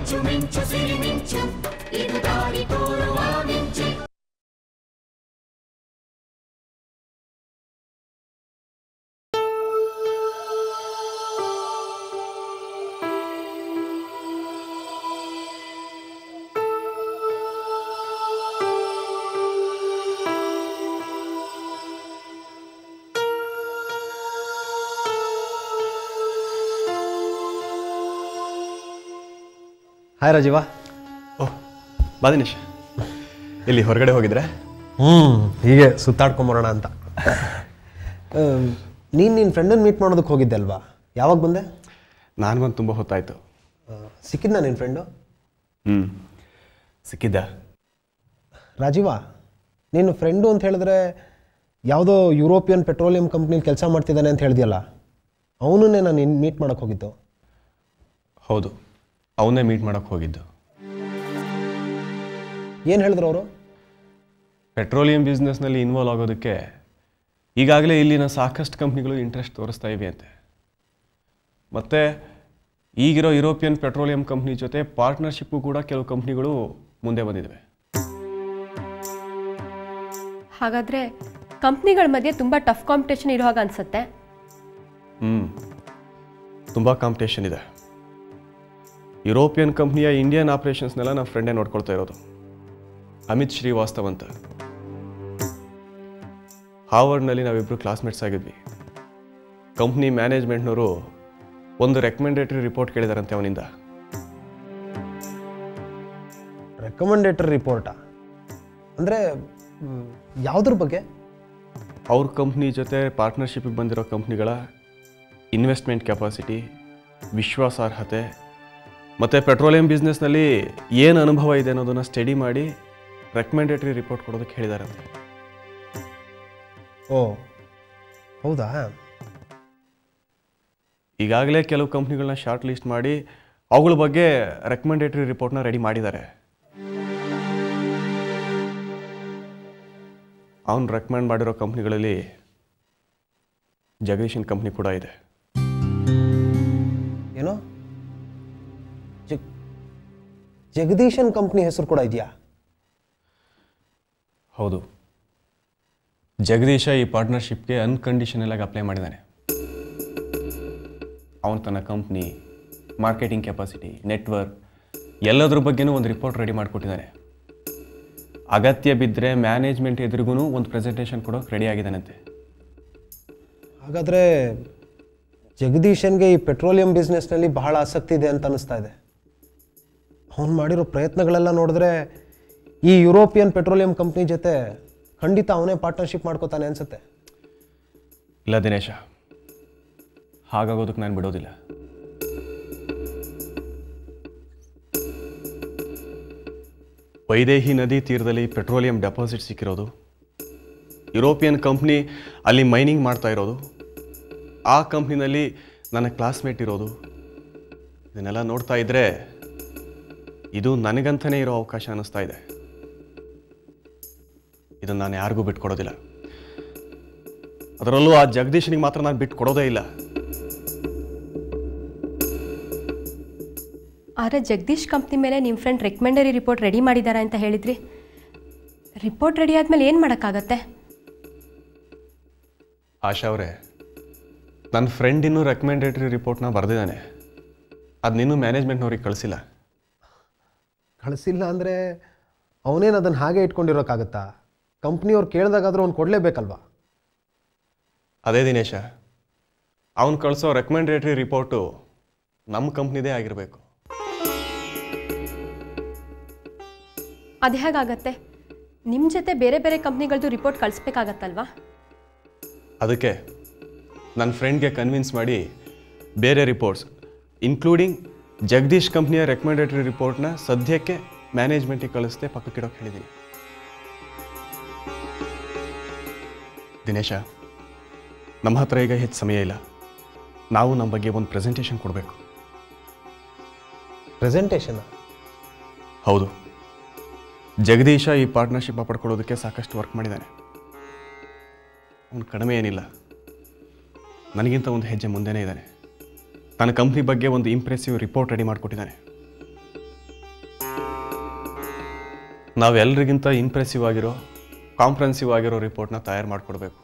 ಮಿಂಚು ಮಿಂಚು ಸಿರಿ ಮಿಂಚು ಇದು ದಾರಿ ತೋರುವ ಮಿಂಚು ಹಾಯ್ ರಾಜೀವ ಓಹ್ ಬಾ ದಿನೇಶ್ ಇಲ್ಲಿ ಹೊರಗಡೆ ಹೋಗಿದ್ರೆ ಹ್ಞೂ ಹೀಗೆ ಸುತ್ತಾಡ್ಕೊಂಬರೋಣ ಅಂತ ನೀನು ನಿನ್ನ ಫ್ರೆಂಡನ್ನು ಮೀಟ್ ಮಾಡೋದಕ್ಕೆ ಹೋಗಿದ್ದೆ ಅಲ್ವಾ ಯಾವಾಗ ಬಂದೆ ನಾನು ಬಂದು ತುಂಬ ಹೊತ್ತಾಯಿತು ಸಿಕ್ಕಿದ್ನಾ ನಿನ್ನ ಫ್ರೆಂಡು ಹ್ಞೂ ಸಿಕ್ಕಿದ್ದ ರಾಜೀವ ನಿನ್ನ ಫ್ರೆಂಡು ಅಂತ ಹೇಳಿದ್ರೆ ಯಾವುದೋ ಯುರೋಪಿಯನ್ ಪೆಟ್ರೋಲಿಯಂ ಕಂಪ್ನಿಲಿ ಕೆಲಸ ಮಾಡ್ತಿದ್ದಾನೆ ಅಂತ ಹೇಳಿದ್ಯಲ್ಲ ಅವನನ್ನೇ ನಾನು ನಿನ್ನ ಮೀಟ್ ಮಾಡೋಕ್ಕೆ ಹೋಗಿದ್ದು ಹೌದು ಅವನ್ನೇ ಮೀಟ್ ಮಾಡೋಕ್ಕೆ ಹೋಗಿದ್ದು ಏನು ಹೇಳಿದ್ರು ಅವರು ಪೆಟ್ರೋಲಿಯಂ ಬಿಸ್ನೆಸ್ನಲ್ಲಿ ಇನ್ವಾಲ್ವ್ ಆಗೋದಕ್ಕೆ ಈಗಾಗಲೇ ಇಲ್ಲಿನ ಸಾಕಷ್ಟು ಕಂಪ್ನಿಗಳು ಇಂಟ್ರೆಸ್ಟ್ ತೋರಿಸ್ತಾ ಇವೆ ಅಂತೆ ಮತ್ತು ಈಗಿರೋ ಯುರೋಪಿಯನ್ ಪೆಟ್ರೋಲಿಯಂ ಕಂಪ್ನಿ ಜೊತೆ ಪಾರ್ಟ್ನರ್ಶಿಪ್ಪು ಕೂಡ ಕೆಲವು ಕಂಪ್ನಿಗಳು ಮುಂದೆ ಬಂದಿದ್ದಾವೆ ಹಾಗಾದರೆ ಕಂಪ್ನಿಗಳ ಮಧ್ಯೆ ತುಂಬ ಟಫ್ ಕಾಂಪಿಟೇಷನ್ ಇರೋ ಹಾಗೆ ಅನಿಸುತ್ತೆ ಹ್ಞೂ ತುಂಬ ಕಾಂಪಿಟೇಷನ್ ಇದೆ ಯುರೋಪಿಯನ್ ಕಂಪ್ನಿಯ ಇಂಡಿಯನ್ ಆಪ್ರೇಷನ್ಸ್ನೆಲ್ಲ ನಮ್ಮ ಫ್ರೆಂಡೇ ನೋಡ್ಕೊಳ್ತಾ ಇರೋದು ಅಮಿತ್ ಶ್ರೀವಾಸ್ತವ್ ಅಂತ ಹಾವರ್ಡ್ನಲ್ಲಿ ನಾವಿಬ್ಬರು ಕ್ಲಾಸ್ಮೇಟ್ಸ್ ಆಗಿದ್ವಿ ಕಂಪ್ನಿ ಮ್ಯಾನೇಜ್ಮೆಂಟ್ನವರು ಒಂದು ರೆಕಮೆಂಡೇಟರಿ ರಿಪೋರ್ಟ್ ಕೇಳಿದಾರಂತೆ ಅವನಿಂದ ರೆಕಮೆಂಡೇಟರಿ ರಿಪೋರ್ಟಾ ಅಂದರೆ ಯಾವುದ್ರ ಬಗ್ಗೆ ಅವ್ರ ಕಂಪ್ನಿ ಜೊತೆ ಪಾರ್ಟ್ನರ್ಶಿಪ್ಗೆ ಬಂದಿರೋ ಕಂಪ್ನಿಗಳ ಇನ್ವೆಸ್ಟ್ಮೆಂಟ್ ಕೆಪಾಸಿಟಿ ವಿಶ್ವಾಸಾರ್ಹತೆ ಮತ್ತು ಪೆಟ್ರೋಲಿಯಂ ಬಿಸ್ನೆಸ್ನಲ್ಲಿ ಏನು ಅನುಭವ ಇದೆ ಅನ್ನೋದನ್ನು ಸ್ಟಡಿ ಮಾಡಿ ರೆಕಮೆಂಡೇಟರಿ ರಿಪೋರ್ಟ್ ಕೊಡೋದಕ್ಕೆ ಹೇಳಿದಾರಂತೆ ಓ ಹೌದಾ ಈಗಾಗಲೇ ಕೆಲವು ಕಂಪ್ನಿಗಳನ್ನ ಶಾರ್ಟ್ ಲಿಸ್ಟ್ ಮಾಡಿ ಅವುಗಳ ಬಗ್ಗೆ ರೆಕಮೆಂಡೇಟರಿ ರಿಪೋರ್ಟ್ನ ರೆಡಿ ಮಾಡಿದ್ದಾರೆ ಅವನು ರೆಕಮೆಂಡ್ ಮಾಡಿರೋ ಕಂಪ್ನಿಗಳಲ್ಲಿ ಜಗದೀಶನ್ ಕಂಪ್ನಿ ಕೂಡ ಇದೆ ಏನೋ ಜಗ್ ಜಗದೀಶನ್ ಕಂಪ್ನಿ ಹೆಸರು ಕೂಡ ಇದೆಯಾ ಹೌದು ಜಗದೀಶ ಈ ಪಾರ್ಟ್ನರ್ಶಿಪ್ಗೆ ಅನ್ಕಂಡೀಷನಲ್ ಆಗಿ ಅಪ್ಲೈ ಮಾಡಿದ್ದಾನೆ ಅವನು ತನ್ನ ಕಂಪ್ನಿ ಮಾರ್ಕೆಟಿಂಗ್ ಕೆಪಾಸಿಟಿ ನೆಟ್ವರ್ಕ್ ಎಲ್ಲದ್ರ ಬಗ್ಗೆನೂ ಒಂದು ರಿಪೋರ್ಟ್ ರೆಡಿ ಮಾಡಿಕೊಟ್ಟಿದ್ದಾನೆ ಅಗತ್ಯ ಬಿದ್ದರೆ ಮ್ಯಾನೇಜ್ಮೆಂಟ್ ಎದುರಿಗೂ ಒಂದು ಪ್ರೆಸೆಂಟೇಷನ್ ಕೊಡೋಕೆ ರೆಡಿ ಆಗಿದ್ದಾನಂತೆ ಹಾಗಾದರೆ ಜಗದೀಶನ್ಗೆ ಈ ಪೆಟ್ರೋಲಿಯಂ ಬಿಸ್ನೆಸ್ನಲ್ಲಿ ಬಹಳ ಆಸಕ್ತಿ ಇದೆ ಅಂತ ಅನಿಸ್ತಾ ಇದೆ ಅವನು ಮಾಡಿರೋ ಪ್ರಯತ್ನಗಳೆಲ್ಲ ನೋಡಿದ್ರೆ ಈ ಯುರೋಪಿಯನ್ ಪೆಟ್ರೋಲಿಯಂ ಕಂಪ್ನಿ ಜೊತೆ ಖಂಡಿತ ಅವನೇ ಪಾರ್ಟ್ನರ್ಶಿಪ್ ಮಾಡ್ಕೋತಾನೆ ಅನ್ಸುತ್ತೆ ಇಲ್ಲ ದಿನೇಶ ಹಾಗಾಗೋದಕ್ಕೆ ನಾನು ಬಿಡೋದಿಲ್ಲ ವೈದೇಹಿ ನದಿ ತೀರದಲ್ಲಿ ಪೆಟ್ರೋಲಿಯಂ ಡೆಪಾಸಿಟ್ ಸಿಕ್ಕಿರೋದು ಯುರೋಪಿಯನ್ ಕಂಪ್ನಿ ಅಲ್ಲಿ ಮೈನಿಂಗ್ ಮಾಡ್ತಾ ಇರೋದು ಆ ಕಂಪ್ನಿನಲ್ಲಿ ನನ್ನ ಕ್ಲಾಸ್ಮೇಟ್ ಇರೋದು ಇದನ್ನೆಲ್ಲ ನೋಡ್ತಾ ಇದ್ದರೆ ಇದು ನನಗಂತಲೇ ಇರೋ ಅವಕಾಶ ಅನ್ನಿಸ್ತಾ ಇದೆ ಇದನ್ನು ನಾನು ಯಾರಿಗೂ ಬಿಟ್ಕೊಡೋದಿಲ್ಲ ಅದರಲ್ಲೂ ಆ ಜಗದೀಶನಿಗೆ ಮಾತ್ರ ನಾನು ಬಿಟ್ಟು ಕೊಡೋದೇ ಇಲ್ಲ ಆದರೆ ಜಗದೀಶ್ ಕಂಪ್ನಿ ಮೇಲೆ ನಿಮ್ಮ ಫ್ರೆಂಡ್ ರೆಕಮೆಂಡರಿ ರಿಪೋರ್ಟ್ ರೆಡಿ ಮಾಡಿದ್ದಾರೆ ಅಂತ ಹೇಳಿದ್ರಿ ರಿಪೋರ್ಟ್ ರೆಡಿ ಆದಮೇಲೆ ಏನು ಮಾಡೋಕ್ಕಾಗತ್ತೆ ಆಶಾ ಅವರೇ ನನ್ನ ಫ್ರೆಂಡ್ ಇನ್ನೂ ರೆಕಮೆಂಡೇಟರಿ ರಿಪೋರ್ಟ್ನ ಬರೆದಿದ್ದಾನೆ ಅದು ನೀನು ಮ್ಯಾನೇಜ್ಮೆಂಟ್ನವ್ರಿಗೆ ಕಳಿಸಿಲ್ಲ ಕಳಿಸಿಲ್ಲ ಅಂದರೆ ಅವನೇನು ಅದನ್ನು ಹಾಗೆ ಇಟ್ಕೊಂಡಿರೋಕ್ಕಾಗತ್ತಾ ಕಂಪ್ನಿಯವ್ರು ಕೇಳಿದಾಗಾದ್ರೂ ಅವ್ನು ಕೊಡಲೇಬೇಕಲ್ವಾ ಅದೇ ದಿನೇಶ ಅವನು ಕಳಿಸೋ ರೆಕಮೆಂಡೇಟರಿ ರಿಪೋರ್ಟು ನಮ್ಮ ಕಂಪ್ನಿದೇ ಆಗಿರಬೇಕು ಅದು ಹೇಗಾಗತ್ತೆ ನಿಮ್ಮ ಜೊತೆ ಬೇರೆ ಬೇರೆ ಕಂಪ್ನಿಗಳದ್ದು ರಿಪೋರ್ಟ್ ಕಳಿಸ್ಬೇಕಾಗತ್ತಲ್ವಾ ಅದಕ್ಕೆ ನನ್ನ ಫ್ರೆಂಡ್ಗೆ ಕನ್ವಿನ್ಸ್ ಮಾಡಿ ಬೇರೆ ರಿಪೋರ್ಟ್ಸ್ ಇನ್ಕ್ಲೂಡಿಂಗ್ ಜಗದೀಶ್ ಕಂಪ್ನಿಯ ರೆಕಮೆಂಡೇಟರಿ ರಿಪೋರ್ಟ್ನ ಸದ್ಯಕ್ಕೆ ಮ್ಯಾನೇಜ್ಮೆಂಟಿಗೆ ಕಳಿಸ್ದೆ ಪಕ್ಕಕ್ಕಿಡೋಕೆ ಹೇಳಿದ್ದೀನಿ ದಿನೇಶ ನಮ್ಮ ಹತ್ರ ಈಗ ಹೆಚ್ಚು ಸಮಯ ಇಲ್ಲ ನಾವು ನಮ್ಮ ಬಗ್ಗೆ ಒಂದು ಪ್ರೆಸೆಂಟೇಷನ್ ಕೊಡಬೇಕು ಪ್ರೆಸೆಂಟೇಷನ್ ಹೌದು ಜಗದೀಶ ಈ ಪಾರ್ಟ್ನರ್ಶಿಪ್ ಪಡ್ಕೊಳ್ಳೋದಕ್ಕೆ ಸಾಕಷ್ಟು ವರ್ಕ್ ಮಾಡಿದ್ದಾನೆ ಅವನು ಕಡಿಮೆ ಏನಿಲ್ಲ ನನಗಿಂತ ಒಂದು ಹೆಜ್ಜೆ ಮುಂದೆನೇ ಇದ್ದಾನೆ ತನ್ನ ಕಂಪ್ನಿ ಬಗ್ಗೆ ಒಂದು ಇಂಪ್ರೆಸಿವ್ ರಿಪೋರ್ಟ್ ರೆಡಿ ಮಾಡಿಕೊಟ್ಟಿದ್ದಾನೆ ನಾವೆಲ್ಲರಿಗಿಂತ ಇಂಪ್ರೆಸಿವ್ ಆಗಿರೋ ಕಾಂಪ್ರೆನ್ಸಿವ್ ಆಗಿರೋ ರಿಪೋರ್ಟ್ನ ತಯಾರು ಮಾಡಿಕೊಡ್ಬೇಕು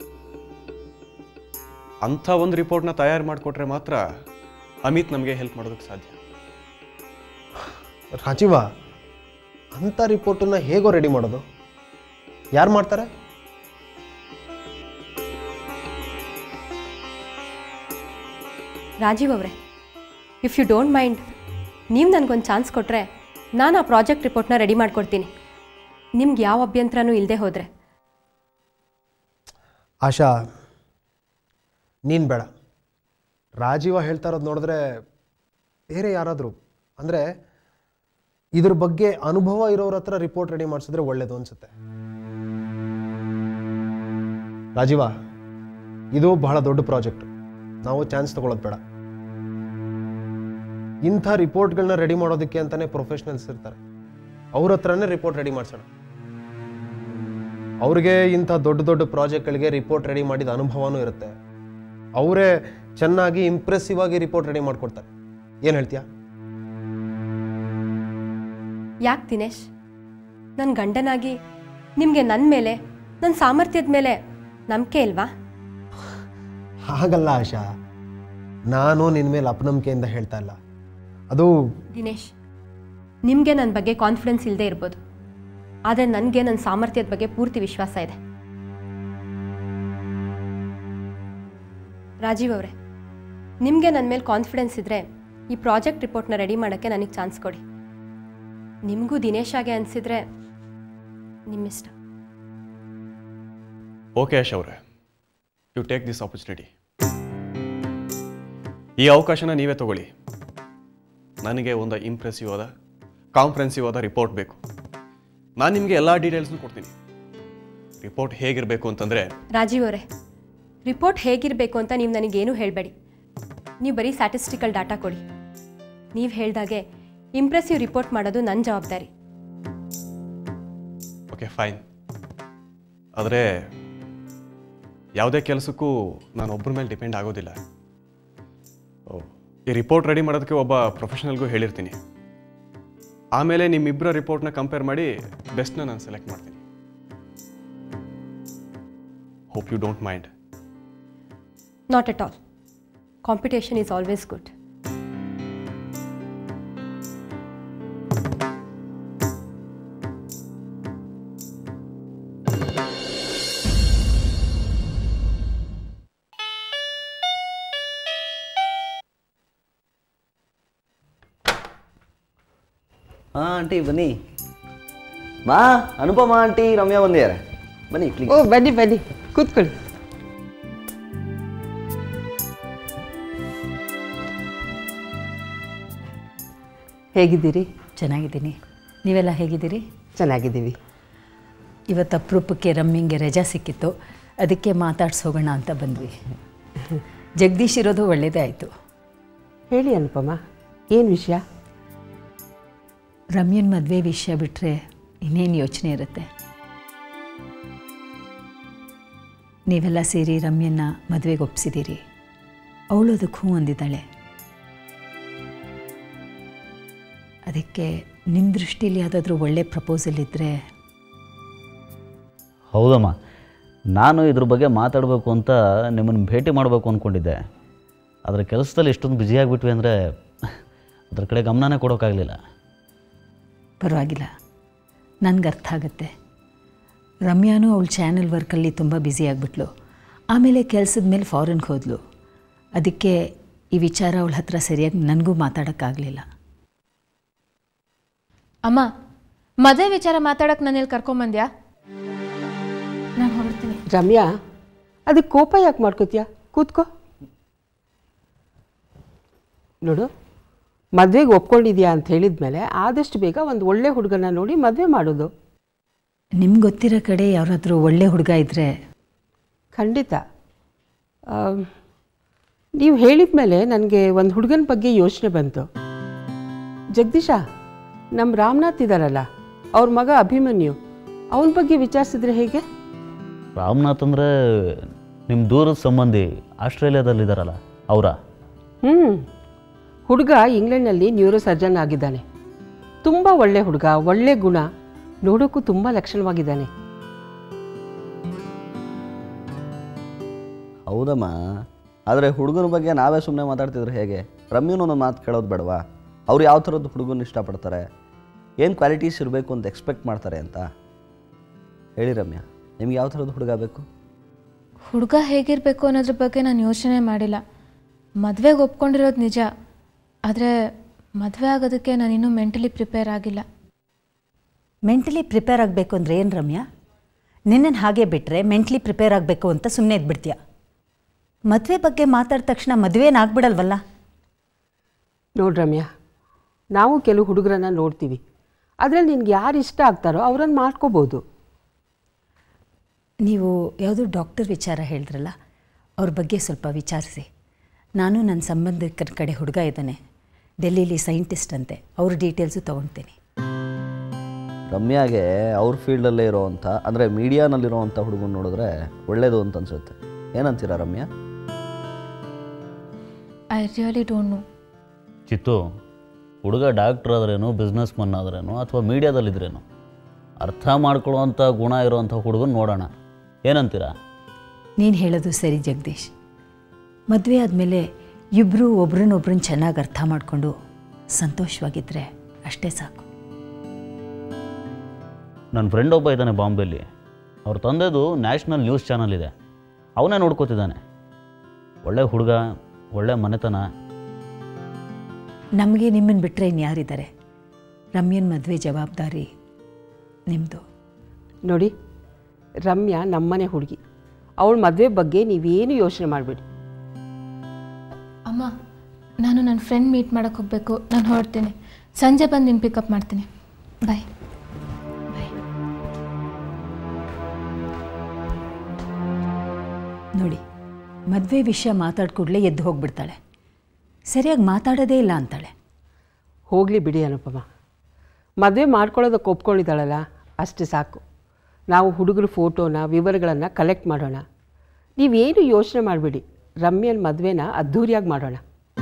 ಅಂಥ ಒಂದು ರಿಪೋರ್ಟ್ನ ತಯಾರು ಮಾಡಿಕೊಟ್ರೆ ಮಾತ್ರ ಅಮಿತ್ ನಮಗೆ ಹೆಲ್ಪ್ ಮಾಡೋದಕ್ಕೆ ಸಾಧ್ಯ ರಾಜೀವ ಅಂಥ ರಿಪೋರ್ಟನ್ನ ಹೇಗೋ ರೆಡಿ ಮಾಡೋದು ಯಾರು ಮಾಡ್ತಾರೆ ರಾಜೀವ್ ಅವರೇ ಇಫ್ ಯು ಡೋಂಟ್ ಮೈಂಡ್ ನೀವು ನನಗೊಂದು ಚಾನ್ಸ್ ಕೊಟ್ಟರೆ ನಾನು ಆ ಪ್ರಾಜೆಕ್ಟ್ ರಿಪೋರ್ಟ್ನ ರೆಡಿ ಮಾಡ್ಕೊಡ್ತೀನಿ ನಿಮ್ಗೆ ಯಾವ ಅಭ್ಯಂತರನೂ ಇಲ್ಲದೆ ಹೋದರೆ ಆಶಾ ನೀನು ಬೇಡ ರಾಜೀವ ಹೇಳ್ತಾ ಇರೋದು ನೋಡಿದ್ರೆ ಬೇರೆ ಯಾರಾದರೂ ಅಂದರೆ ಇದ್ರ ಬಗ್ಗೆ ಅನುಭವ ಇರೋರ ಹತ್ರ ರಿಪೋರ್ಟ್ ರೆಡಿ ಮಾಡಿಸಿದ್ರೆ ಒಳ್ಳೇದು ಅನ್ಸುತ್ತೆ ರಾಜೀವ ಇದು ಬಹಳ ದೊಡ್ಡ ಪ್ರಾಜೆಕ್ಟ್ ನಾವು ಚಾನ್ಸ್ ತಗೊಳ್ಳೋದು ಬೇಡ ಇಂಥ ರಿಪೋರ್ಟ್ಗಳನ್ನ ರೆಡಿ ಮಾಡೋದಕ್ಕೆ ಅಂತಾನೆ ಪ್ರೊಫೆಷನಲ್ಸ್ ಇರ್ತಾರೆ ಅವ್ರ ಹತ್ರನೇ ರಿಪೋರ್ಟ್ ರೆಡಿ ಮಾಡಿಸೋಣ ಅವ್ರಿಗೆ ಇಂಥ ದೊಡ್ಡ ದೊಡ್ಡ ಪ್ರಾಜೆಕ್ಟ್ಗಳಿಗೆ ರಿಪೋರ್ಟ್ ರೆಡಿ ಮಾಡಿದ ಅನುಭವನೂ ಇರುತ್ತೆ ಅವರೇ ಚೆನ್ನಾಗಿ ಇಂಪ್ರೆಸಿವ್ ಆಗಿ ರಿಪೋರ್ಟ್ ರೆಡಿ ಮಾಡಿಕೊಡ್ತಾರೆ ಏನು ಹೇಳ್ತೀಯಾ ಯಾಕೆ ದಿನೇಶ್ ನನ್ನ ಗಂಡನಾಗಿ ನಿಮಗೆ ನನ್ನ ಮೇಲೆ ನನ್ನ ಸಾಮರ್ಥ್ಯದ ಮೇಲೆ ನಂಬಿಕೆ ಇಲ್ವಾ ಹಾಗಲ್ಲ ಆಶಾ ನಾನು ನಿನ್ನ ಮೇಲೆ ಅಪನಂಬಿಕೆಯಿಂದ ಹೇಳ್ತಾ ಇಲ್ಲ ಅದು ದಿನೇಶ್ ನಿಮಗೆ ನನ್ನ ಬಗ್ಗೆ ಕಾನ್ಫಿಡೆನ್ಸ್ ಇಲ್ಲದೆ ಇರ್ಬೋದು ಆದರೆ ನನಗೆ ನನ್ನ ಸಾಮರ್ಥ್ಯದ ಬಗ್ಗೆ ಪೂರ್ತಿ ವಿಶ್ವಾಸ ಇದೆ ರಾಜೀವ್ ಅವರೇ ನಿಮಗೆ ನನ್ನ ಮೇಲೆ ಕಾನ್ಫಿಡೆನ್ಸ್ ಇದ್ದರೆ ಈ ಪ್ರಾಜೆಕ್ಟ್ ರಿಪೋರ್ಟ್ನ ರೆಡಿ ಮಾಡೋಕ್ಕೆ ನನಗೆ ಚಾನ್ಸ್ ಕೊಡಿ ನಿಮಗೂ ದಿನೇಶ್ ಹಾಗೆ ಅನಿಸಿದ್ರೆ ನಿಮ್ಮಿಷ್ಟ ಓಕೆ ಆಶ್ ಅವರೇ ಯು ಟೇಕ್ ದಿಸ್ ಆಪರ್ಚುನಿಟಿ ಈ ಅವಕಾಶನ ನೀವೇ ತಗೊಳ್ಳಿ ನನಗೆ ಒಂದು ಇಂಪ್ರೆಸಿವ್ ಆದ ಕಾಂಪ್ರೆನ್ಸಿವ್ ಆದ ರಿಪೋರ್ಟ್ ಬೇಕು ನಾನು ನಿಮಗೆ ಎಲ್ಲ ಡೀಟೇಲ್ಸ್ನು ಕೊಡ್ತೀನಿ ರಿಪೋರ್ಟ್ ಹೇಗಿರಬೇಕು ಅಂತಂದರೆ ರಾಜೀವ್ ಅವರೇ ರಿಪೋರ್ಟ್ ಹೇಗಿರಬೇಕು ಅಂತ ನೀವು ನನಗೇನು ಹೇಳಬೇಡಿ ನೀವು ಬರೀ ಸ್ಟ್ಯಾಟಿಸ್ಟಿಕಲ್ ಡಾಟಾ ಕೊಡಿ ನೀವು ಹೇಳ್ದಾಗೆ ಇಂಪ್ರೆಸಿವ್ ರಿಪೋರ್ಟ್ ಮಾಡೋದು ನನ್ನ ಜವಾಬ್ದಾರಿ ಓಕೆ ಫೈನ್ ಆದರೆ ಯಾವುದೇ ಕೆಲಸಕ್ಕೂ ನಾನು ಒಬ್ಬರ ಮೇಲೆ ಡಿಪೆಂಡ್ ಆಗೋದಿಲ್ಲ ಓ, ಈ ರಿಪೋರ್ಟ್ ರೆಡಿ ಮಾಡೋದಕ್ಕೆ ಒಬ್ಬ ಪ್ರೊಫೆಷನಲ್ಗೂ ಹೇಳಿರ್ತೀನಿ ಆಮೇಲೆ ನಿಮ್ಮಿಬ್ಬರ ರಿಪೋರ್ಟ್ನ ಕಂಪೇರ್ ಮಾಡಿ ಬೆಸ್ಟ್ನ ನಾನು ಸೆಲೆಕ್ಟ್ ಮಾಡ್ತೀನಿ hope you don't mind not at all competition is always good ಹಾಂ ಆಂಟಿ ಬನ್ನಿ ಮಾ ಅನುಪಮ ಆಂಟಿ ರಮ್ಯಾ ಬಂದಿದ್ದಾರೆ ಬನ್ನಿ ಪ್ಲೀಸ್ ಓ ಬನ್ನಿ ಬನ್ನಿ ಕೂತ್ಕೊಳ್ಳಿ ಹೇಗಿದ್ದೀರಿ ಚೆನ್ನಾಗಿದ್ದೀನಿ ನೀವೆಲ್ಲ ಹೇಗಿದ್ದೀರಿ ಚೆನ್ನಾಗಿದ್ದೀವಿ ಇವತ್ತು ಅಪರೂಪಕ್ಕೆ ರಮ್ಮಿಂಗೆ ರಜಾ ಸಿಕ್ಕಿತ್ತು ಅದಕ್ಕೆ ಮಾತಾಡ್ಸಿ ಹೋಗೋಣ ಅಂತ ಬಂದ್ವಿ ಜಗದೀಶ್ ಇರೋದು ಒಳ್ಳೆಯದೇ ಆಯಿತು ಹೇಳಿ ಅನುಪಮ ಏನು ವಿಷಯ ರಮ್ಯನ ಮದುವೆ ವಿಷಯ ಬಿಟ್ಟರೆ ಇನ್ನೇನು ಯೋಚನೆ ಇರುತ್ತೆ ನೀವೆಲ್ಲ ಸೇರಿ ರಮ್ಯನ್ನ ಮದುವೆಗೆ ಒಪ್ಸಿದ್ದೀರಿ ಅವಳು ಅದಕ್ಕೆ ಹ್ಞೂ ಅಂದಿದ್ದಾಳೆ ಅದಕ್ಕೆ ನಿಮ್ಮ ದೃಷ್ಟಿಲಿ ಯಾವುದಾದ್ರೂ ಒಳ್ಳೆ ಪ್ರಪೋಸಲ್ ಇದ್ದರೆ ಹೌದಮ್ಮ ನಾನು ಇದ್ರ ಬಗ್ಗೆ ಮಾತಾಡಬೇಕು ಅಂತ ನಿಮ್ಮನ್ನು ಭೇಟಿ ಮಾಡಬೇಕು ಅಂದ್ಕೊಂಡಿದ್ದೆ ಅದರ ಕೆಲಸದಲ್ಲಿ ಇಷ್ಟೊಂದು ಬ್ಯುಸಿಯಾಗಿಬಿಟ್ವಿ ಅಂದರೆ ಅದ್ರ ಕಡೆ ಗಮನನೇ ಕೊಡೋಕ್ಕಾಗಲಿಲ್ಲ ಪರವಾಗಿಲ್ಲ ನನಗೆ ಅರ್ಥ ಆಗುತ್ತೆ ರಮ್ಯಾನು ಅವಳ ಚಾನೆಲ್ ವರ್ಕಲ್ಲಿ ತುಂಬ ಬ್ಯುಸಿ ಆಗಿಬಿಟ್ಲು ಆಮೇಲೆ ಕೆಲಸದ ಮೇಲೆ ಫಾರಿನ್ಗೆ ಹೋದ್ಲು ಅದಕ್ಕೆ ಈ ವಿಚಾರ ಅವಳ ಹತ್ರ ಸರಿಯಾಗಿ ನನಗೂ ಮಾತಾಡೋಕ್ಕಾಗಲಿಲ್ಲ ಅಮ್ಮ ಮದುವೆ ವಿಚಾರ ಮಾತಾಡಕ್ಕೆ ನಾನು ಇಲ್ಲಿ ಕರ್ಕೊಂಬಂದ್ಯಾ ನಾನು ಹೊರಡ್ತೀನಿ ರಮ್ಯಾ ಅದಕ್ಕೆ ಕೋಪ ಯಾಕೆ ಮಾಡ್ಕೋತೀಯ ಕೂತ್ಕೋ ನೋಡು ಮದುವೆಗೆ ಒಪ್ಕೊಂಡಿದ್ಯಾ ಅಂತ ಹೇಳಿದ್ಮೇಲೆ ಆದಷ್ಟು ಬೇಗ ಒಂದು ಒಳ್ಳೆ ಹುಡುಗನ ನೋಡಿ ಮದುವೆ ಮಾಡೋದು ನಿಮ್ಗೆ ಗೊತ್ತಿರೋ ಕಡೆ ಯಾರಾದರೂ ಒಳ್ಳೆ ಹುಡುಗ ಇದ್ದರೆ ಖಂಡಿತ ಆಮ್, ನೀವು ಹೇಳಿದ ಮೇಲೆ ನನಗೆ ಒಂದು ಹುಡುಗನ ಬಗ್ಗೆ ಯೋಚನೆ ಬಂತು ಜಗದೀಶ ನಮ್ಮ ರಾಮನಾಥ್ ಇದ್ದಾರಲ್ಲ ಅವ್ರ ಮಗ ಅಭಿಮನ್ಯು ಅವನ ಬಗ್ಗೆ ವಿಚಾರಿಸಿದ್ರೆ ಹೇಗೆ ರಾಮನಾಥ್ ಅಂದರೆ ನಿಮ್ಮ ದೂರದ ಸಂಬಂಧಿ ಆಸ್ಟ್ರೇಲಿಯಾದಲ್ಲಿದ್ದಾರಲ್ಲ ಅವರಾ ಹ್ಞೂ ಹುಡುಗ ಇಂಗ್ಲೆಂಡ್ನಲ್ಲಿ ನ್ಯೂರೋ ಸರ್ಜನ್ ಆಗಿದ್ದಾನೆ ತುಂಬ ಒಳ್ಳೆ ಹುಡುಗ ಒಳ್ಳೆ ಗುಣ ನೋಡೋಕ್ಕೂ ತುಂಬ ಲಕ್ಷಣವಾಗಿದ್ದಾನೆ ಹೌದಮ್ಮ ಆದರೆ ಹುಡುಗನ ಬಗ್ಗೆ ನಾವೇ ಸುಮ್ಮನೆ ಮಾತಾಡ್ತಿದ್ರೆ ಹೇಗೆ ರಮ್ಯನೂ ಒಂದು ಮಾತು ಕೇಳೋದು ಬೇಡವಾ ಅವ್ರು ಯಾವ ಥರದ್ದು ಹುಡುಗನ ಇಷ್ಟಪಡ್ತಾರೆ ಏನು ಕ್ವಾಲಿಟೀಸ್ ಇರಬೇಕು ಅಂತ ಎಕ್ಸ್ಪೆಕ್ಟ್ ಮಾಡ್ತಾರೆ ಅಂತ ಹೇಳಿ ರಮ್ಯಾ ನಿಮ್ಗೆ ಯಾವ ಥರದ್ದು ಹುಡುಗ ಬೇಕು ಹುಡುಗ ಹೇಗಿರಬೇಕು ಅನ್ನೋದ್ರ ಬಗ್ಗೆ ನಾನು ಯೋಚನೆ ಮಾಡಿಲ್ಲ ಮದುವೆಗೆ ಒಪ್ಕೊಂಡಿರೋದು ನಿಜ ಆದರೆ ಮದುವೆ ಆಗೋದಕ್ಕೆ ನಾನಿನ್ನೂ ಮೆಂಟಲಿ ಪ್ರಿಪೇರ್ ಆಗಿಲ್ಲ ಮೆಂಟಲಿ ಪ್ರಿಪೇರ್ ಆಗಬೇಕು ಅಂದರೆ ಏನು ರಮ್ಯಾ ನಿನ್ನನ್ನು ಹಾಗೆ ಬಿಟ್ಟರೆ ಮೆಂಟ್ಲಿ ಪ್ರಿಪೇರ್ ಆಗಬೇಕು ಅಂತ ಸುಮ್ಮನೆ ಇದ್ಬಿಡ್ತೀಯ ಮದುವೆ ಬಗ್ಗೆ ಮಾತಾಡಿದ ತಕ್ಷಣ ಮದುವೆನಾಗ್ಬಿಡಲ್ವಲ್ಲ ನೋಡು ರಮ್ಯಾ ನಾವು ಕೆಲವು ಹುಡುಗರನ್ನ ನೋಡ್ತೀವಿ ಅದರಲ್ಲಿ ನಿನ್ಗೆ ಯಾರು ಇಷ್ಟ ಆಗ್ತಾರೋ ಅವರನ್ನು ಮಾಡ್ಕೋಬೋದು ನೀವು ಯಾವುದೋ ಡಾಕ್ಟರ್ ವಿಚಾರ ಹೇಳಿದ್ರಲ್ಲ ಅವ್ರ ಬಗ್ಗೆ ಸ್ವಲ್ಪ ವಿಚಾರಿಸಿ ನಾನು ನನ್ನ ಸಂಬಂಧಿಕರ ಕಡೆ ಹುಡುಗ ಇದ್ದಾನೆ ಡೆಲ್ಲೀಲಿ ಸೈಂಟಿಸ್ಟ್ ಅಂತೆ ಅವ್ರ ಡೀಟೇಲ್ಸು ತೊಗೊಳ್ತೀನಿ ರಮ್ಯಾಗೆ ಅವ್ರ ಫೀಲ್ಡಲ್ಲೇ ಇರೋವಂಥ ಅಂದರೆ ಮೀಡಿಯಾನಲ್ಲಿರೋವಂಥ ಹುಡುಗನ ನೋಡಿದ್ರೆ ಒಳ್ಳೇದು ಅಂತ ಅನ್ಸುತ್ತೆ ಏನಂತೀರಾ Ramya I really don't know Chittu ಹುಡುಗ ಡಾಕ್ಟ್ರ್ ಆದ್ರೇನು ಬಿಸ್ನೆಸ್ ಮನ್ ಆದ್ರೇನು ಅಥವಾ ಮೀಡಿಯಾದಲ್ಲಿದ್ರೇನು ಅರ್ಥ ಮಾಡ್ಕೊಳ್ಳುವಂಥ ಗುಣ ಇರೋವಂಥ ಹುಡುಗನ ನೋಡೋಣ ಏನಂತೀರಾ ನೀನು ಹೇಳೋದು ಸರಿ ಜಗದೀಶ್ ಮದುವೆ ಆದಮೇಲೆ ಇಬ್ಬರು ಒಬ್ರನ್ನೊಬ್ರನ್ನ ಚೆನ್ನಾಗಿ ಅರ್ಥ ಮಾಡಿಕೊಂಡು ಸಂತೋಷವಾಗಿದ್ದರೆ ಅಷ್ಟೇ ಸಾಕು ನನ್ನ ಫ್ರೆಂಡ್ ಒಬ್ಬ ಇದ್ದಾನೆ ಬಾಂಬೆಲಿ ಅವ್ರ ತಂದೆದು ನ್ಯಾಷನಲ್ ನ್ಯೂಸ್ ಚಾನಲ್ ಇದೆ ಅವನೇ ನೋಡ್ಕೋತಿದ್ದಾನೆ ಒಳ್ಳೆ ಹುಡುಗ ಒಳ್ಳೆ ಮನೆತನ ನಮಗೆ ನಿಮ್ಮನ್ನು ಬಿಟ್ಟರೆ ಇನ್ಯಾರಿದ್ದಾರೆ ರಮ್ಯನ ಮದುವೆ ಜವಾಬ್ದಾರಿ ನಿಮ್ಮದು ನೋಡಿ ರಮ್ಯಾ ನಮ್ಮನೆ ಹುಡುಗಿ ಅವಳ ಮದುವೆ ಬಗ್ಗೆ ನೀವೇನು ಯೋಚನೆ ಮಾಡಬೇಡಿ ಅಮ್ಮ ನಾನು ನನ್ನ ಫ್ರೆಂಡ್ ಮೀಟ್ ಮಾಡೋಕ್ಕೆ ಹೋಗಬೇಕು ನಾನು ಹೊರಡ್ತೀನಿ ಸಂಜೆ ಬಂದು ನಿನ್ನ ಪಿಕಪ್ ಮಾಡ್ತೀನಿ ಬಾಯ್ ನೋಡಿ ಮದುವೆ ವಿಷಯ ಮಾತಾಡ್ ಕೂಡಲೇ ಎದ್ದು ಹೋಗ್ಬಿಡ್ತಾಳೆ ಸರಿಯಾಗಿ ಮಾತಾಡೋದೇ ಇಲ್ಲ ಅಂತಾಳೆ ಹೋಗಲಿ ಬಿಡಿ ಅನುಪಮ ಮದುವೆ ಮಾಡ್ಕೊಳ್ಳೋದಕ್ಕೆ ಒಪ್ಕೊಂಡಿದ್ದಾಳಲ್ಲ ಅಷ್ಟೇ ಸಾಕು ನಾವು ಹುಡುಗರ ಫೋಟೋನ ವಿವರಗಳನ್ನು ಕಲೆಕ್ಟ್ ಮಾಡೋಣ ನೀವೇನು ಯೋಚನೆ ಮಾಡಬೇಡಿ ರಮ್ಯನ ಮದುವೆನ ಅದ್ಧೂರಿಯಾಗಿ ಮಾಡೋಣ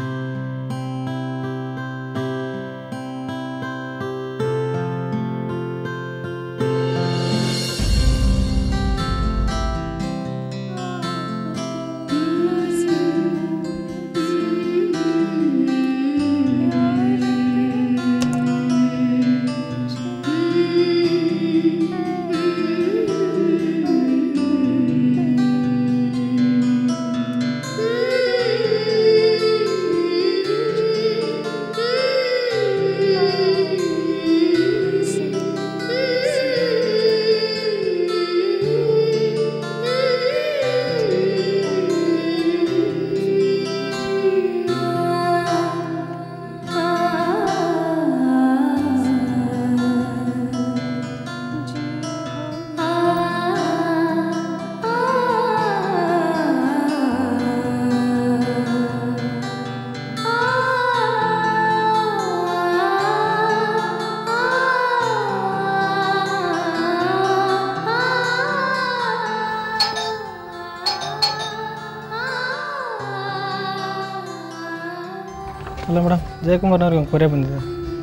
ಅಲ್ಲ ಮೇಡಮ್ ಜಯಕುಮಾರ್ನವ್ರಿಗೆ ಒಂದು ಕೊರೆ ಬಂದಿದೆ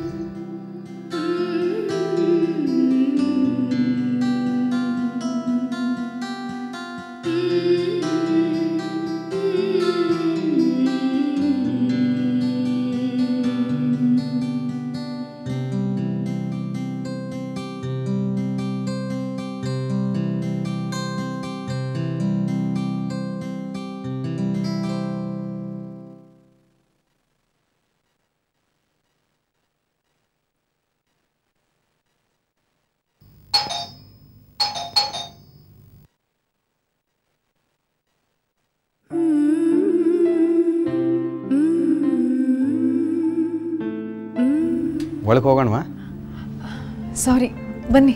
ಒಳಗೆ ಹೋಗೋಣವಾ ಸಾರಿ ಬನ್ನಿ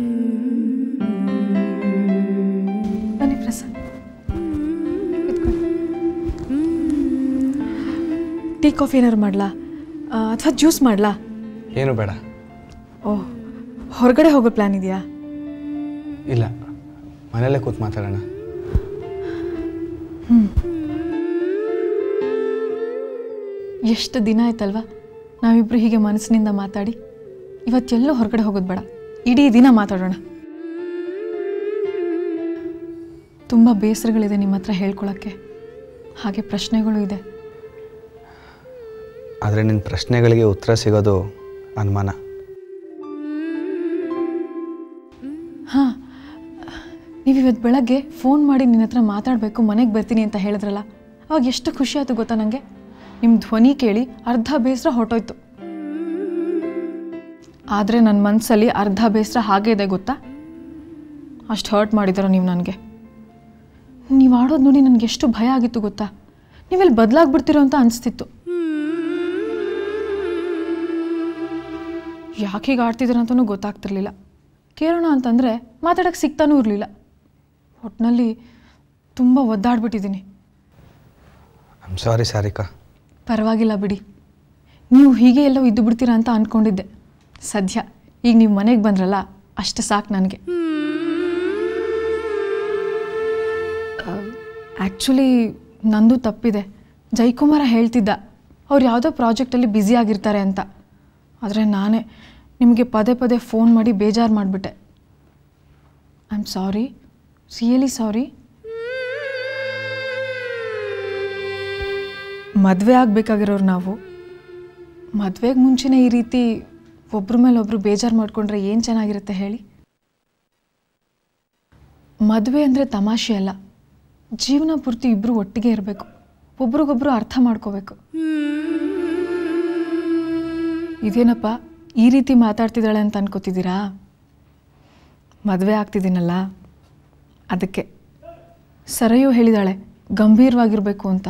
ಬನ್ನಿ ಪ್ರಸಾದ್ ಕೂತ್ಕೊಳ್ಳಿ. ಟೀ ಕಾಫಿ ಏನಾದ್ರು ಮಾಡಲಾ ಅಥವಾ ಜ್ಯೂಸ್ ಮಾಡಲಾ ಏನು ಬೇಡ ಓಹ್ ಹೊರಗಡೆ ಹೋಗೋ ಪ್ಲ್ಯಾನ್ ಇದೆಯಾ ಇಲ್ಲ ಮನೆಯಲ್ಲೇ ಕೂತ್ ಮಾತಾಡೋಣ ಎಷ್ಟು ದಿನ ಆಯ್ತಲ್ವಾ ನಾವಿಬ್ರು ಹೀಗೆ ಮನಸ್ಸಿನಿಂದ ಮಾತಾಡಿ ಇವತ್ತೆಲ್ಲೂ ಹೊರಗಡೆ ಹೋಗೋದು ಬೇಡ ಇಡೀ ದಿನ ಮಾತಾಡೋಣ ತುಂಬ ಬೇಸರಗಳಿದೆ ನಿಮ್ಮ ಹತ್ರ ಹೇಳ್ಕೊಳಕ್ಕೆ ಹಾಗೆ ಪ್ರಶ್ನೆಗಳು ಇದೆ ಆದರೆ ನಿನ್ನ ಪ್ರಶ್ನೆಗಳಿಗೆ ಉತ್ತರ ಸಿಗೋದು ಅನುಮಾನ ಹಾಂ ನೀವು ಇವತ್ತು ಬೆಳಗ್ಗೆ ಫೋನ್ ಮಾಡಿ ನಿನ್ನ ಹತ್ರ ಮಾತಾಡಬೇಕು ಮನೆಗೆ ಬರ್ತೀನಿ ಅಂತ ಹೇಳಿದ್ರಲ್ಲ ಅವಾಗ ಎಷ್ಟು ಖುಷಿ ಆಯ್ತು ಗೊತ್ತಾ ನನಗೆ ನಿಮ್ಮ ಧ್ವನಿ ಕೇಳಿ ಅರ್ಧ ಬೇಸರ ಹೊರಟೋಯ್ತು ಆದರೆ ನನ್ನ ಮನಸ್ಸಲ್ಲಿ ಅರ್ಧ ಬೇಸರ ಹಾಗೇ ಇದೆ ಗೊತ್ತಾ ಅಷ್ಟು ಹರ್ಟ್ ಮಾಡಿದಾರ ನೀವು ನನಗೆ ನೀವು ಆಡೋದು ನೋಡಿ ನನಗೆ ಎಷ್ಟು ಭಯ ಆಗಿತ್ತು ಗೊತ್ತಾ ನೀವೆಲ್ಲಿ ಬದಲಾಗ್ಬಿಡ್ತೀರೋ ಅಂತ ಅನಿಸ್ತಿತ್ತು ಯಾಕೆ ಹೀಗೆ ಆಡ್ತಿದ್ದೀರ ಅಂತಲೂ ಗೊತ್ತಾಗ್ತಿರ್ಲಿಲ್ಲ ಕೇಳೋಣ ಅಂತಂದರೆ ಮಾತಾಡೋಕ್ಕೆ ಸಿಗ್ತಾನೂ ಇರಲಿಲ್ಲ ಒಟ್ಟಿನಲ್ಲಿ ತುಂಬ ಒದ್ದಾಡ್ಬಿಟ್ಟಿದ್ದೀನಿ ಐಮ್ ಸಾರಿ ಸಾರಿಕಾ ಪರವಾಗಿಲ್ಲ ಬಿಡಿ ನೀವು ಹೀಗೆ ಎಲ್ಲೋ ಇದ್ದು ಬಿಡ್ತೀರಾ ಅಂತ ಅಂದ್ಕೊಂಡಿದ್ದೆ ಸದ್ಯ ಈಗ ನೀವು ಮನೆಗೆ ಬಂದ್ರಲ್ಲ ಅಷ್ಟು ಸಾಕು ನನಗೆ ಆ್ಯಕ್ಚುಲಿ ನಂದು ತಪ್ಪಿದೆ ಜೈಕುಮಾರ ಹೇಳ್ತಿದ್ದ ಅವ್ರು ಯಾವುದೋ ಪ್ರಾಜೆಕ್ಟಲ್ಲಿ ಬ್ಯುಸಿ ಆಗಿರ್ತಾರೆ ಅಂತ ಆದರೆ ನಾನೇ ನಿಮಗೆ ಪದೇ ಪದೇ ಫೋನ್ ಮಾಡಿ ಬೇಜಾರು ಮಾಡಿಬಿಟ್ಟೆ I am sorry really sorry ಮದುವೆ ಆಗಬೇಕಾಗಿರೋರು ನಾವು ಮದುವೆಗೆ ಮುಂಚೆನೇ ಈ ರೀತಿ ಒಬ್ರ ಮೇಲೆ ಒಬ್ರು ಬೇಜಾರು ಮಾಡಿಕೊಂಡ್ರೆ ಏನು ಚೆನ್ನಾಗಿರುತ್ತೆ ಹೇಳಿ ಮದುವೆ ಅಂದರೆ ತಮಾಷೆ ಅಲ್ಲ ಜೀವನ ಪೂರ್ತಿ ಇಬ್ಬರು ಒಟ್ಟಿಗೆ ಇರಬೇಕು ಒಬ್ರಿಗೊಬ್ರು ಅರ್ಥ ಮಾಡ್ಕೋಬೇಕು ಇದೇನಪ್ಪ ಈ ರೀತಿ ಮಾತಾಡ್ತಿದ್ದಾಳೆ ಅಂತ ಅನ್ಕೋತಿದ್ದೀರಾ ಮದುವೆ ಆಗ್ತಿದ್ದೀನಲ್ಲ ಅದಕ್ಕೆ ಸರಯು ಹೇಳಿದಾಳೆ ಗಂಭೀರವಾಗಿರಬೇಕು ಅಂತ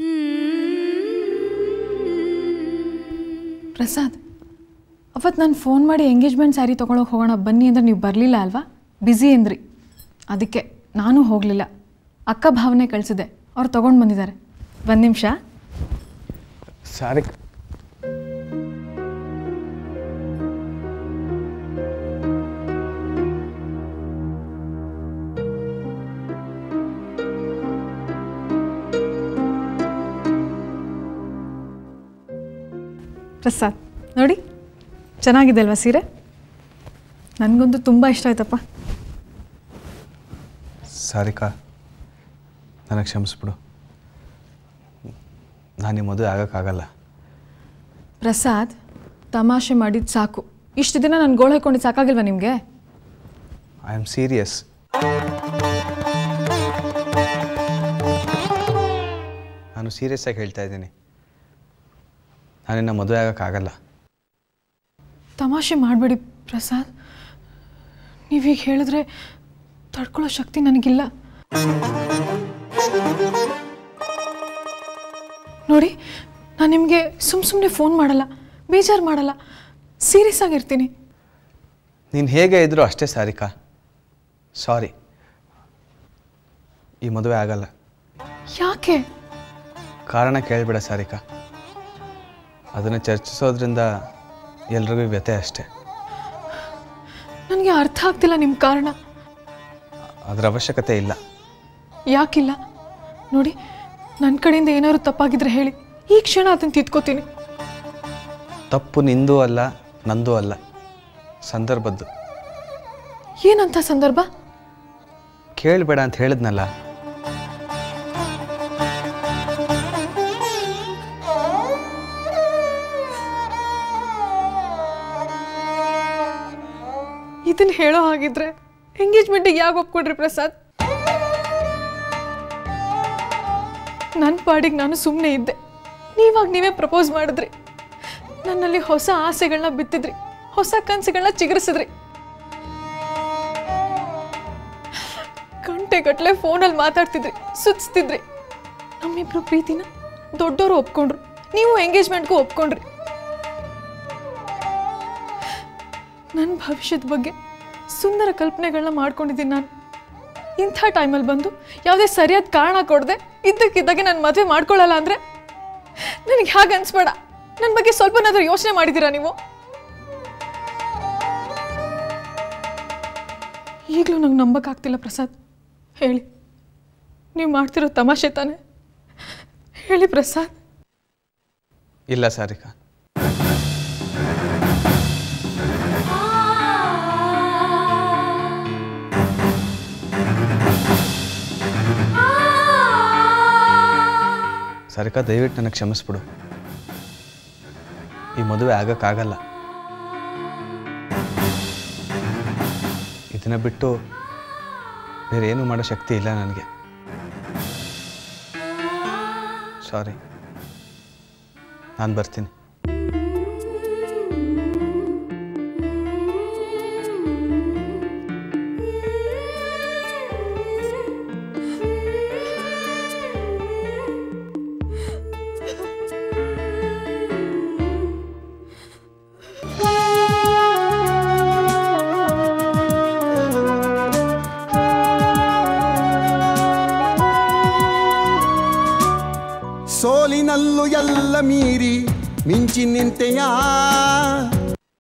ಪ್ರಸಾದ್ ಅವತ್ತು ನಾನು ಫೋನ್ ಮಾಡಿ ಎಂಗೇಜ್ಮೆಂಟ್ ಸ್ಯಾರಿ ತೊಗೊಳಕ್ಕೆ ಹೋಗೋಣ ಬನ್ನಿ ಅಂದ್ರೆ ನೀವು ಬರಲಿಲ್ಲ ಅಲ್ವಾ ಬ್ಯುಸಿ ಅಂದ್ರಿ ಅದಕ್ಕೆ ನಾನು ಹೋಗಲಿಲ್ಲ ಅಕ್ಕ ಭಾವನೆ ಕಳಿಸಿದೆ ಅವ್ರು ತೊಗೊಂಡು ಬಂದಿದ್ದಾರೆ ಒಂದು ನಿಮಿಷ ಸಾರಿಕ್ ಪ್ರಸಾದ್ ನೋಡಿ ಚೆನ್ನಾಗಿದೆ ಅಲ್ವಾ ಸೀರೆ ನನಗಂತೂ ತುಂಬ ಇಷ್ಟ ಆಯ್ತಪ್ಪ ಸಾರಿಕಾ ನನಗೆ ಕ್ಷಮಿಸ್ಬಿಡು ನಾನು ಈ ಮದುವೆ ಆಗೋಕ್ಕಾಗಲ್ಲ ಪ್ರಸಾದ್ ತಮಾಷೆ ಮಾಡಿದ್ದು ಸಾಕು ಇಷ್ಟು ದಿನ ನಾನು ಗೋಳು ಹಾಕೊಂಡಿದ್ದು ಸಾಕಾಗಿಲ್ವಾ ನಿಮಗೆ ಐ ಆಮ್ ಸೀರಿಯಸ್ ನಾನು ಸೀರಿಯಸ್ ಆಗಿ ಹೇಳ್ತಾ ಇದ್ದೀನಿ ನಾನಿನ್ನ ಮದುವೆ ಆಗೋಕ್ಕಾಗಲ್ಲ ತಮಾಷೆ ಮಾಡಬೇಡಿ ಪ್ರಸಾದ್ ನೀವೀಗ ಹೇಳಿದ್ರೆ ತಡ್ಕೊಳ್ಳೋ ಶಕ್ತಿ ನನಗಿಲ್ಲ ನೋಡಿ ನಾನು ನಿಮಗೆ ಸುಮ್ಮ ಸುಮ್ಮನೆ ಫೋನ್ ಮಾಡಲ್ಲ ಬೇಜಾರು ಮಾಡಲ್ಲ ಸೀರಿಯಸ್ ಆಗಿರ್ತೀನಿ ನೀನು ಹೇಗೆ ಇದ್ರೂ ಅಷ್ಟೇ ಸಾರಿಕಾ ಸಾರಿ ಈ ಮದುವೆ ಆಗಲ್ಲ ಯಾಕೆ ಕಾರಣ ಕೇಳಿಬಿಡ ಸಾರಿಕಾ ಅದನ್ನು ಚರ್ಚಿಸೋದ್ರಿಂದ ಎಲ್ರಿಗೂ ವ್ಯಥೆ ಅಷ್ಟೇ ನನಗೆ ಅರ್ಥ ಆಗ್ತಿಲ್ಲ ನಿಮ್ಮ ಕಾರಣ ಅದರ ಅವಶ್ಯಕತೆ ಇಲ್ಲ ಯಾಕಿಲ್ಲ ನೋಡಿ ನನ್ನ ಕಡೆಯಿಂದ ಏನಾದ್ರು ತಪ್ಪಾಗಿದ್ರೆ ಹೇಳಿ ಈ ಕ್ಷಣ ಅದನ್ನು ತಿದ್ಕೋತೀನಿ ತಪ್ಪು ನಿಂದೂ ಅಲ್ಲ ನಂದೂ ಅಲ್ಲ ಸಂದರ್ಭದ್ದು ಏನಂತ ಸಂದರ್ಭ ಕೇಳಬೇಡ ಅಂತ ಹೇಳಿದ್ನಲ್ಲ ಇದನ್ನ ಹೇಳೋ ಹಾಗಿದ್ರೆ ಎಂಗೇಜ್ಮೆಂಟಿಗೆ ಯಾಕೆ ಒಪ್ಕೊಂಡ್ರಿ ಪ್ರಸಾದ್ ನನ್ನ ಪಾಡಿಗೆ ನಾನು ಸುಮ್ಮನೆ ಇದ್ದೆ ನೀವಾಗ ನೀವೇ ಪ್ರಪೋಸ್ ಮಾಡಿದ್ರಿ ನನ್ನಲ್ಲಿ ಹೊಸ ಆಸೆಗಳನ್ನ ಬಿತ್ತಿದ್ರಿ ಹೊಸ ಕನಸುಗಳನ್ನ ಚಿಗುರಿಸಿದ್ರಿ ಗಂಟೆಗಟ್ಟಲೆ ಫೋನಲ್ಲಿ ಮಾತಾಡ್ತಿದ್ರಿ ಸುತ್ತಿಸ್ತಿದ್ರಿ ನಮ್ಮಿಬ್ರು ಪ್ರೀತಿನ ದೊಡ್ಡವರು ಒಪ್ಕೊಂಡ್ರು ನೀವು ಎಂಗೇಜ್ಮೆಂಟ್ಗೂ ಒಪ್ಕೊಂಡ್ರಿ ನನ್ನ ಭವಿಷ್ಯದ ಬಗ್ಗೆ ಸುಂದರ ಕಲ್ಪನೆಗಳನ್ನ ಮಾಡ್ಕೊಂಡಿದ್ದೀನಿ ನಾನು ಇಂಥ ಟೈಮಲ್ಲಿ ಬಂದು ಯಾವುದೇ ಸರಿಯಾದ ಕಾರಣ ಕೊಡದೆ ಇದ್ದಕ್ಕಿದ್ದಾಗೆ ನಾನು ಮದುವೆ ಮಾಡ್ಕೊಳ್ಳಲ್ಲ ಅಂದರೆ ನನಗೆ ಹಾಗೆ ಅನ್ಸ್ಬೇಡ ನನ್ನ ಬಗ್ಗೆ ಸ್ವಲ್ಪನಾದ್ರೂ ಯೋಚನೆ ಮಾಡಿದ್ದೀರಾ ನೀವು ಈಗಲೂ ನಂಗೆ ನಂಬಕ್ಕಾಗ್ತಿಲ್ಲ ಪ್ರಸಾದ್ ಹೇಳಿ ನೀವು ಮಾಡ್ತಿರೋ ತಮಾಷೆ ತಾನೆ ಹೇಳಿ ಪ್ರಸಾದ್ ಇಲ್ಲ ಸಾರಿಕಾ ಸರಿಕ ದಯವಿಟ್ಟು ನನಗೆ ಕ್ಷಮಿಸ್ಬಿಡು ಈ ಮದುವೆ ಆಗೋಕ್ಕಾಗಲ್ಲ ಇದನ್ನ ಬಿಟ್ಟು ಬೇರೆ ಏನು ಮಾಡೋ ಶಕ್ತಿ ಇಲ್ಲ ನನಗೆ ಸಾರಿ ನಾನು ಬರ್ತೀನಿ ಸೋಲಿನಲ್ಲೂ ಎಲ್ಲ ಮೀರಿ ಮಿಂಚಿ ನಿಂತೆಯ